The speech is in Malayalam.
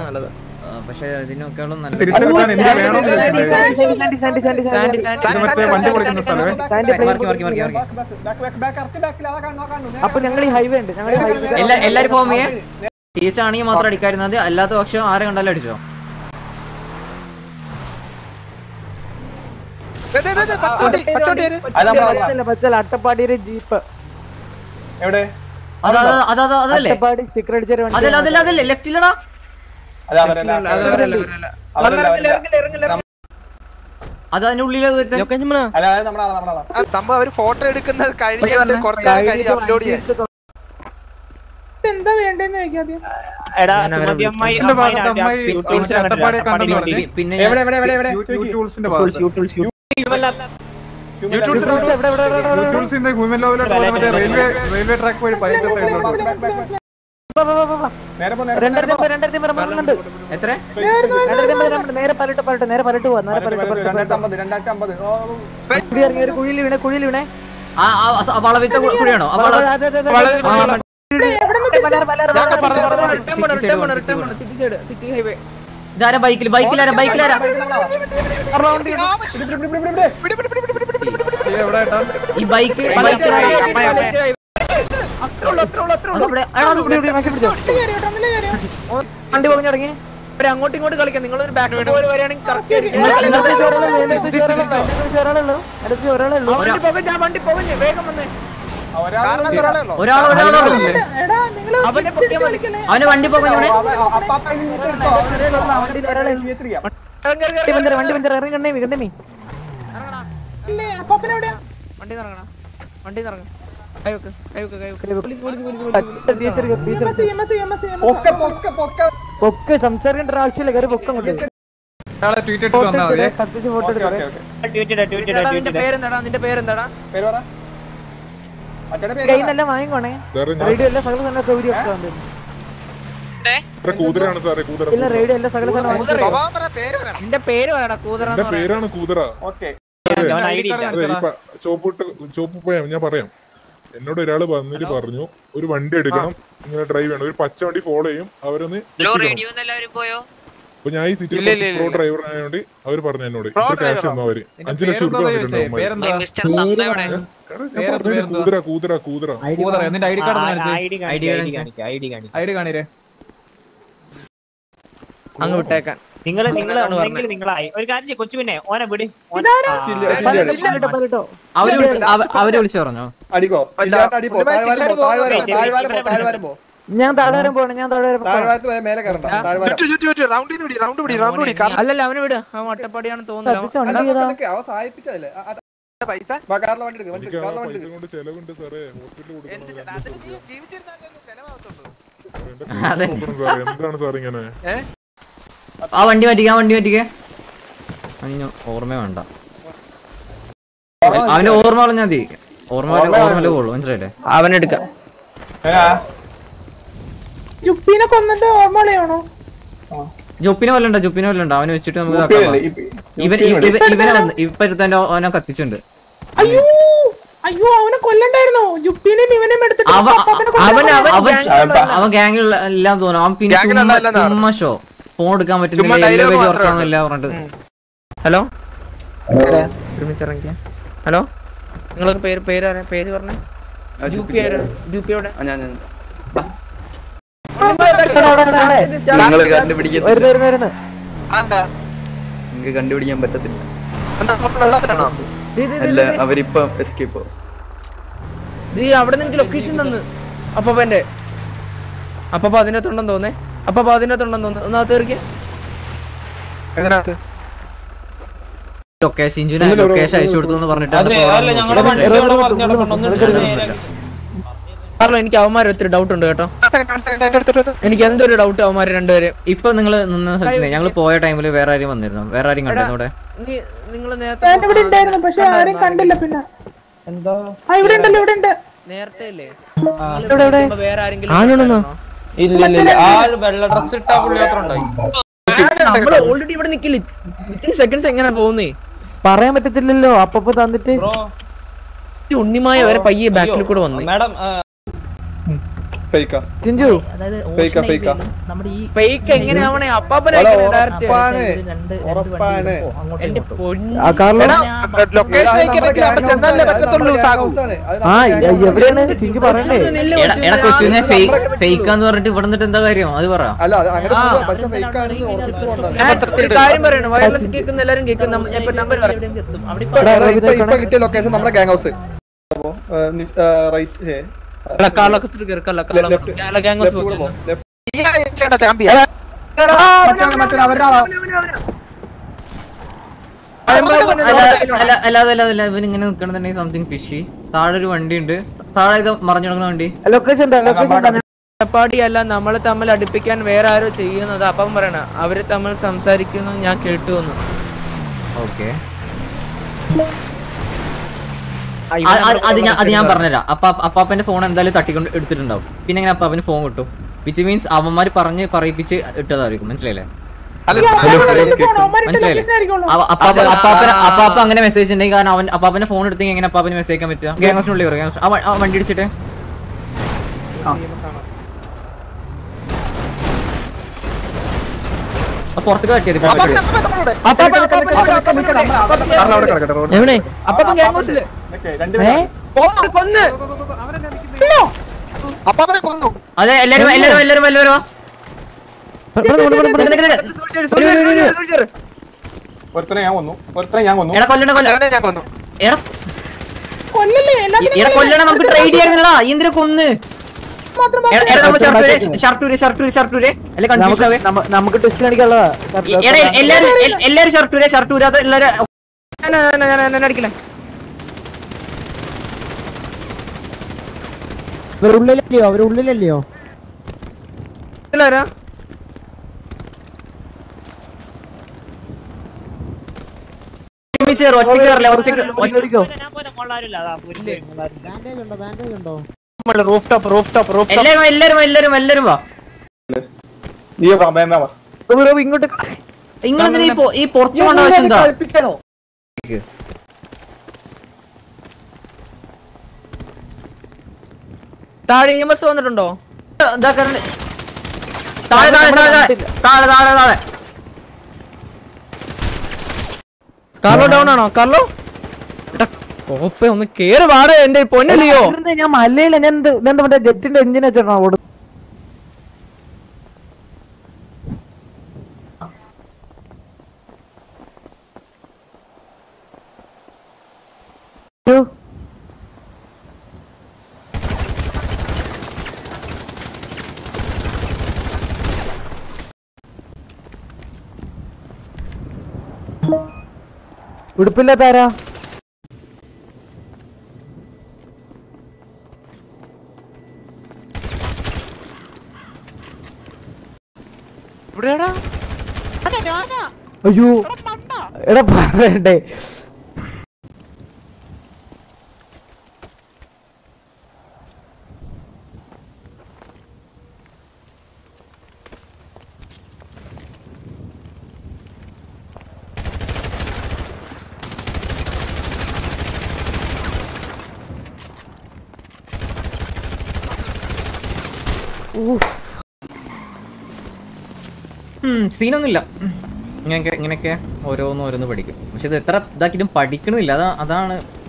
നല്ലത് പക്ഷെ ഇതിനൊക്കെയുള്ള നല്ല തിരിച്ചെടുക്കാൻ എനിക്ക് വേണം Sandy, Sandy, Sandy, Sandy, Sandy. ഇത് മറ്റേ വണ്ടി കൊടുക്കുന്ന സ്ഥലമേ Sandy plain mark mark mark mark അപ്പൊ ഞങ്ങൾ ഈ ഹൈവേ ഉണ്ട് ഞങ്ങൾ ഈ ഹൈവേ എല്ലാ എല്ലാരും ഫോം ചെയ്യേ ടീച്ചാണെങ്കിൽ മാത്രം അടിക്കായിരുന്നത് അല്ലാത്ത പക്ഷം ആരെ കണ്ടാലും അടിച്ചോ പച്ചല അട്ടപ്പാടിയുടെ ജീപ്പ് എവിടെ അത് അത് അത് അത് അതല്ലേ അട്ടപ്പാടി സ്റ്റിക്കർ അടിച്ചൊരു വണ്ടി അതല്ല അതല്ല അതല്ലേ ലെഫ്റ്റിലടാ അത് അവരല്ല അവരല്ല അവരല്ല അവരല്ല അത് അതിന്റെ ഉള്ളിൽ അല്ല അത് നമ്മളാ നമ്മളാ സംഭവം അവര് ഫോട്ടോ എടുക്കുന്നത് കഴിഞ്ഞിട്ട് കുറച്ചു നേരം കഴിഞ്ഞ് അപ്ലോഡ് ചെയ്യാൻ എന്താ വേണ്ടെന്ന് ചോദിക്കാതെ എടാ എന്റെ ഭാഗത്ത് അമ്മായി കുറച്ച് അട്ടപ്പാടിയെ കണ്ടെന്ന് പറഞ്ഞു പി- പിന്നെ എവിടെ എവിടെ എവിടെ എവിടെ ടൂൾസിന്റെ ഭാഗത്ത് യൂട്യൂബ് ടൂൾസ് ഇന്ന് ഹ്യൂമൻ ലെവലോട്ട് പോകുന്ന മറ്റേ റെയിൽവേ റെയിൽവേ ട്രാക്ക് വഴി പതിനെട്ട് സൈഡിലോട്ട് നേരെ പോ നേരെ രണ്ടായിരത്തി അമ്പത് രണ്ടായിരത്തി അമ്പത് നമ്മള് എത്ര രണ്ടായിരത്തി അമ്പത് നമ്മൾ നേരെ പരട്ട് പരട്ട് നേരെ പരട്ട് പോവാ നേരെ പരട്ട് പരട്ട് രണ്ടായിരത്തി അമ്പത് രണ്ടായിരത്തി അമ്പത് ഓ, കുഴി ഇറങ്ങി ഒരു കുഴിയിൽ വീണേ കുഴിയിൽ വീണേ ആ ആ, ആ വളവിത്തെ കു- കുഴിയാണോ ആ വള അതെ, അതെ, അതെ, വളരെ- ആ, വളരെ- മലയാളം, മലയാളം, ഞാനൊക്കെ മലയാളം, പറഞ്ഞു, മലയാളം. പറഞ്ഞു, സിറ്റി സൈഡ് പോണം, സിറ്റി പോണം. City side, city highway. ഇതാരാ ബൈക്കിൽ ബൈക്കിലാരാ ബൈക്കിലാരാ റൗണ്ട് ചെയ്തു. ഇവിടെ, ഇവിടെ, ഇവിടെ, ഇവിടെ. എവിടെ ഏട്ടാ ഈ ബൈക്ക് ബൈക്കിലാരാ അത്രേ ഉള്ളൂ, അത്രേ ഉള്ളൂ, അത്രേ ഉള്ളൂ. അതവിടെ എടാ അത് ഇവിടെ, ഇവിടെ, മാറ്റി പിടിച്ചോ. വണ്ടി പോകാൻ തുടങ്ങി ഒരു അങ്ങോട്ടും ഇങ്ങോട്ടും കളിക്കാം നിങ്ങൾ ഒരു ബാക്ക് പോലെ വരികയാണെങ്കിൽ കറക്റ്റ് ഇങ്ങോട്ട് ഇങ്ങോട്ട് ഒരാളേ ഉള്ളൂ അടുത്ത് ഒരാളേ ഉള്ളൂ വണ്ടി പോകാൻ ഞാൻ വണ്ടി പോകാൻ വേഗം വന്നേ ആ, ഒരാള് കാരണം ഒരാളേ ഉള്ളൂ ഒരാൾ ഒരാളോട് എടാ നിങ്ങള് അവനെ പൊക്കിയാൽ മതി അവന് വണ്ടി പോകാൻ അവ- അവ- അപ്പാപ്പ ഇനി ഇങ്ങോട്ട് എടുത്തോ. വണ്ടിയിൽ ഒരാളെ ഉള്ളൂ. ഇങ്ങോട്ട് ഇരിക്കാം. വണ്ടി പഞ്ചർ വണ്ടി പഞ്ചർ ഇറങ്ങി കണ്ടേ കണ്ടേ ഇല്ലേ അപ്പാപ്പനെവിടെയാ വണ്ടി ഇറങ്ങണം വണ്ടി ഇറങ്ങണം കൈ വെക്ക് കൈ വെക്ക് കൈ വെക്ക് teacher teacher M S M S M S പൊക്ക, പൊക്ക, പൊക്ക. പൊക്ക് സംസാരിക്കേണ്ട ഒരു ആവശ്യമില്ല കയറി പൊക്കം കൊണ്ട് ഒരാളെ ട്വീറ്റ് ഇട്ട് വന്നാൽ മതിയെ കത്തിച്ച് ഫോട്ടോ ഓക്കേ, എടുക്കാം ഓക്കേ, ഓക്കേ. നിന്റെ പേരെന്താടാ നിന്റെ പേരെന്താടാ പേര് പറ. അച്ഛന്റെ പേര് കയ്യിൽ പറ. നല്ല വാങ്ങിക്കോണേ സാറേ ഞാൻ റേഡിയോ എല്ലാ സകല തന്നെ സൗകര്യം ഒക്കെ ഉണ്ട് ഇത്ര കൂതറാണ് സാറേ കൂതറ ഇല്ല റേഡിയോ എല്ലാ സകല തന്നെ വാങ്ങിക്കോ സ്വഭാവം പറ പേര് പറ നിന്റെ പേര് പറയടാ കൂതറ എന്റെ പേരാണ് കൂതറ ഓക്കേ. അതെ ഈ പ- ചോപ്പിട്ട് ചോപ്പ് പോയാ ഞാൻ പറയാം എന്നോട് ഒരാള് വന്നിട്ട് പറഞ്ഞു ഒരു വണ്ടി എടുക്കണം ഇങ്ങനെ ഡ്രൈവ് ചെയ്യണം ഒരു പച്ച വണ്ടി ഫോളോ ചെയ്യും അവരൊന്ന് എത്തിക്കണം. അപ്പൊ ഞാൻ ഈ സിറ്റി ഇല്ല, ഇല്ല, ഇല്ല, പ്രോ ഇല്ല. ഡ്രൈവർ ആയതുകൊണ്ട് അവര് പറഞ്ഞു എന്നോട് Pro ഇത്ര ക്യാഷ് driver തന്നു അവര് നിന്റെ അഞ്ചു ലക്ഷം രൂപ പേരെന്താ ചോദിച്ചേ? തന്നിട്ടുണ്ട് പേരെന്താ ഞാൻ പേരെന്താ? പറഞ്ഞത് കൂതറ കൂതറ കൂതറ കൂതറ നിന്റെ I D card I D I D കാണിരേ അങ്ങ് വിട്ടേക്കാൻ നിങ്ങൾ നിങ്ങൾ അതാണ് ഉണ്ടെങ്കിൽ നിങ്ങൾ ഒരു കാര്യം ചെയ്യ്, കൊച്ചു പിന്നെ ഓനെ വിട് ഓൻ- ചില്ല, ചില്ല. പറയട്ടോ അവര് വിളിച്ച് അവ- അവര് വിളിച്ചു പറഞ്ഞോ അടിക്കോ ഇല്ലാത്ത അടി പോ താഴ്വാരം പോ താഴ്വാരം പോ താഴ്വാരം പോ താഴ്വാരം പോ ഞാൻ താഴെ വരെ പോകണം ഞാൻ താഴെ വരെ പോകണം താഴ്വാരത്ത് പോയാൽ മേലെ കയറണ്ട താഴ്വാരം ചുറ്റു ചുറ്റു ചുറ്റു റൗണ്ട് ചെയ്ത് പിടി റൗണ്ട് പിടി റൗണ്ട് പിടി കാരണം അല്ലല്ല അവന് വിട് അവൻ ഒറ്റപ്പടിയാണെന്ന് അല്ല, തോന്നുന്നില്ല നിക്ക്, നിക്ക്, അവൻ സഹായിപ്പിച്ചതല്ലേ ആ, ആ, പൈസ വാ, കാറിലെ വണ്ടി എടുക്ക് വണ്ടി എനിക്ക് എടുക്ക്, ആ കാറിലെ വണ്ടി പൈസ എടുക്ക് കൊണ്ട് ചെലവുണ്ട് സാറേ ഹോസ്പിറ്റലിൽ എന്ത് ചെ- അതിന് നീ ജീവിച്ചിരുന്നാലേ ചെലവാകത്തുള്ളൂ അതെ. സാറേ എന്താണ് സാർ ഇങ്ങനെ ആ വണ്ടി മാറ്റിക്കാ വണ്ടി മാറ്റിക്കേ അതിന് ഓർമ്മ വേണ്ട അവന്റെ ഓർമ്മ പറഞ്ഞാൽ മതി ഓർമ്മ ഓർമ്മ പോകുള്ളൂ മനസ്സിലായില്ലേ അവനെടുക്കാം ജുപ്പീനെ കൊന്നിട്ട് ഓർമ്മളയാണോ ജൊപ്പിനെ വല്ലണ്ട ജൊപ്പിനെ വല്ലണ്ട അവനെ വെച്ചിട്ട് നമുക്ക് ഉപ്പിയല്ലേ? ഇതാക്കാം. ഇപ്പ- ഇവൻ ഇവ- ഇവ- ഇവനെ വന്ന് ഇപ്പൊ ഇരുത്തന്റെ അവനെ കത്തിച്ചിട്ടുണ്ട് അയ്യോ അയ്യോ അവനെ കൊല്ലണ്ടായിരുന്നോ ജുപ്പീനെയും ഇവനെയും എടുത്തിട്ട് അവ അപ്പാപ്പനെ അവൻ കൊല്ലാൻ അവൻ അവൻ ഗ്യാങ്ങിൽ എല്ലാം തോന്നും അവൻ പിന്നെ Gang ലുള്ള ചുമ്മാ- എല്ലാം നടന്നു. ചുമ്മാ ഷോ ഫോൺ എടുക്കാൻ ചുമ്മാ പറ്റുന്നില്ല dialogue എല്ലാ പേജ് മാത്രമേ വർക്കാന്നില്ല പറഞ്ഞിട്ട് ഹലോ ഒരുമിച്ച് ഇറങ്ങിയ ഹലോ നിങ്ങൾക്ക് പേര് പേര് ആരാ? പേര് പറഞ്ഞേ ജൂപ്പി ആരാ ജൂപ്പി എവിടെ നിങ്ങൾ കണ്ടുപിടിക്കാൻ വരുന്നു വരുന്നു വരുന്നു അതെന്താ നിങ്ങൾക്ക് കണ്ടുപിടിക്കാൻ പറ്റത്തില്ല എന്താ പുറത്ത് വെള്ളത്തിലാണോ ദേ, ദേ, ദേ, അല്ല ദേ, അവരിപ്പം എസ്കേപ്പ് ദേ, അവിടെ നിന്ന് എനിക്ക് ലൊക്കേഷൻ തന്ന് അപ്പന്റെ അപ്പ അതിനകത്തുണ്ടെന്ന് തോന്നേ അപ്പ അതിനകത്തുണ്ടെന്ന് തോന്നുന്നു ഒന്നാമത്തെ കയറിക്കേ ഇതിനകത്ത് ലൊക്കേഷൻ ഇഞ്ചുനെ ലൊക്കേഷൻ അയച്ചു കൊടുത്തു എന്ന് പറഞ്ഞിട്ട് കാരണം എനിക്ക് അവന്മാർ ഒത്തിരി ഡൗട്ട് ഉണ്ട് കേട്ടോ second, one second, അതിന്റെ അടുത്ത് എടുത്ത്. എനിക്ക് എന്തൊരു ഡൗട്ട് അവന്മാർ രണ്ടുപേര് ഇപ്പൊ നിങ്ങൾ നിന്ന സ്ഥലത്ത് ഞങ്ങൾ പോയ ടൈമിൽ വേറെ ആരും വന്നിരുന്നു വേറെ ആരും കണ്ടിരുന്നു ഇവിടെ നിങ്ങൾ ഞാൻ ഇവിടെ ഉണ്ടായിരുന്നു പക്ഷെ ആരെയും കണ്ടില്ല പിന്നെ എന്തോ ആ ഇവിടെ ഉണ്ടല്ലോ ഇവിടെ ഉണ്ട് നേരത്തെ അല്ലേ ഇവിടെ ഇവിടെ വേറെ ആരെങ്കിലും ഇല്ല ഇല്ല ഇല്ല ആ വെള്ള ഡ്രസ് ഇട്ട പുള്ളി മാത്രം ഉണ്ടായി നമ്മൾ ഓൾറെഡി ഇവിടെ നിക്കില്ല ഇത്തിരി സെക്കൻഡ്സ് എങ്ങനെ പോകുന്നേ പറയാൻ പറ്റത്തില്ലല്ലോ അപ്പപ്പോ തന്നിട്ട് ബ്രോ ഈ ഉണ്ണിമായ വരെ പയ്യെ ബാക്കിൽ കൂടെ വന്നു മാഡം ഫേക്കാ ചിഞ്ചു ഫേക്കാ ഫേക്കാ ഫേക്ക് എങ്ങനെയാവണേ അപ്പാപ്പനെ അല്ല, ഡയറക്റ്റ് ഉറപ്പാണ് ഉറപ്പാണ് എന്റെ പൊന്നു എടാ, ലൊക്കേഷൻ അയക്കാൻ പറ്റില്ല അപ്പൊ ചെന്നാലേ പറ്റത്തുള്ളൂ സാഗു എവിടെയാണ് ചിഞ്ചു പറയണ്ടേ എടാ എടാ കൊച്ചുവിനെ ഫേക്ക് എന്ന് പറഞ്ഞിട്ട് ഇവിടെ നിന്നിട്ട് എന്താ കാര്യം അത് പറ അല്ല അത് അങ്ങനെ പോവാ. പക്ഷെ ഫേക്കാണെന്ന് ഉറപ്പിച്ചു കൊണ്ടാണ് ഞാൻ ഒരു കാര്യം പറയണം വയർലെസ് കേൾക്കുന്ന എല്ലാരും കേൾക്കും നമ്മ- ഇപ്പൊ നമ്പർ പറയാം ഇപ്പൊ ഇപ്പൊ കിട്ടിയ ലൊക്കേഷൻ നമ്മുടെ ഗ്യാങ് ഹൗസ് റൈറ്റ് കള്ളക്കത്തിൽ കയറി കള്ള കള്ള ലെഫ്റ്റ് ഗ്യാങ് ലെഫ്റ്റ് കൂടെ പോ ലെഫ്റ്റ് ഈ ആഴ്ചയുടെ ചാമ്പ്യൻ അല്ല അല്ല അല്ലാതെ അല്ലാതെ അല്ല ഇവൻ ഇങ്ങനെ നിൽക്കണമെന്നുണ്ടെങ്കിൽ സംതിങ് ഫിഷി താഴെ ഒരു വണ്ടി ഉണ്ട് താഴെ ഇത് മറിഞ്ഞു കിടക്കുന്ന വണ്ടി പാടി അല്ല നമ്മളെ തമ്മിൽ അടുപ്പിക്കാൻ വേറെ ആരോ ചെയ്യുന്നത് അപ്പം പറയണ അവര് തമ്മിൽ സംസാരിക്കുന്നു ഞാൻ കേട്ടു എന്ന് ഓക്കെ അത് ഞാൻ അത് ഞാൻ പറഞ്ഞുതരാം അപ്പ അപ്പാപ്പന്റെ ഫോൺ എന്തായാലും തട്ടിക്കൊണ്ട് എടുത്തിട്ടുണ്ടാവും പിന്നെ എങ്ങനെ അപ്പാപ്പന് ഫോൺ കിട്ടും വിച്ച് മീൻസ് അവന്മാര് പറഞ്ഞ് പറയിപ്പിച്ച് ഇട്ടതായിരിക്കും മനസ്സിലായില്ലേ മനസ്സിലായില്ലേ അവ- അപ്പാപ്പ അപ്പാപ്പന അപ്പാപ്പ അങ്ങനെ മെസ്സേജ് ഉണ്ടെങ്കിൽ കാരണം അവൻ അപ്പാപ്പന്റെ ഫോൺ എടുത്തെങ്കിൽ എങ്ങനെ അപ്പാപ്പന് മെസ്സേജ് അയക്കാൻ പറ്റുക ഗ്യാങ്സിനുള്ളിൽ കയറുക ആ വ- ആ വണ്ടി ഇടിച്ചിട്ട് ആ പുറത്തേക്ക് തട്ടിയത് എവിടെ അപ്പം ഗ്യാങ് ഹൗസില് കൊന്ന് അപ്പാപ്പനെ കൊന്നു അതെ എല്ലാരും എല്ലാരും എല്ലാരും എല്ലാരും വാ. നിക്ക് നിക്ക് നിക്ക്. ഒരുത്തനെ ഞാൻ വന്നു ഒരുത്തനെ ഞാൻ വന്നു എടാ കൊല്ലണ കൊല്ല അവനെ ഞാൻ കൊന്നു എടാ കൊല്ലല്ലേ എല്ലാത്തിനും എടാ കൊല്ലണ നമുക്ക് ട്രേഡ് ചെയ്യായിരുന്നടാ എന്തിനാ കൊന്ന് മാത്രം എടാ എടാ, നമ്മൾ ഷർട്ടൂര് ഷർട്ടൂര് ഷർട്ടൂര് ഷർട്ടൂര് അല്ലെ കൺഫ്യൂഷൻ ആവേ നമുക്ക് ടെസ്റ്റ് കാണിക്കാനുള്ളതാ എടാ എല്ലാരും എൽ- എല്ലാരും ഷർട്ടൂര് ഷർട്ടൂരാത്ത എല്ലാരും ഞാൻ അടിക്കില്ല അവരുള്ളിലല്ലയോ അവരുള്ളിലല്ലയോ ഇതിലാരാ ഒരുമിച്ച് കയറ്, ഒറ്റയ്ക്ക് കയറില്ല ഒറ്റയ്ക്ക് ഒറ്റ- ബാൻഡേജ് ഉണ്ടോ ബാൻഡേജ് ഉണ്ടോ roof top roof top roof എല്ലാരും വാ, എല്ലാരും വാ, എല്ലാരും വാ, എല്ലാരും വാ നീ വാ, മേമ വാ. ഇങ്ങോട്ട് നിങ്ങൾ ഈ പൊ- ഈ പുറത്ത് നീ പോകേണ്ട ഒന്നും ആവശ്യം എന്താ കളിപ്പിക്കണോ താഴെ ഇ എം എസ് വന്നിട്ടുണ്ടോ ഇതാ കയറണ്ട. താഴെ താഴെ താഴെ താഴെ താഴെ താഴെ താഴെ കാർലോ ഡൗൺ ആണോ കാർലോ കോപ്പ ഒന്ന് കേറി വാടേ എന്റെ പൊന്നലിയോ ഞാൻ മലയില ഞാൻ എന്ത് ഇതെന്താ മറ്റേ ജെറ്റിന്റെ എഞ്ചിൻ വെച്ചിട്ടാ ഓടുന്നത് ഉടുപ്പില്ലാത്താരാ അയ്യോ എടാ പറയണ്ടേ സീനൊന്നുമില്ല ഇങ്ങനെയൊക്കെ ഇങ്ങനെയൊക്കെ ഓരോന്ന് ഓരോന്ന് പഠിക്കും പക്ഷെ ഇത് എത്ര ഇതാക്കിയിട്ടും പഠിക്കണില്ല അതാ അതാണ്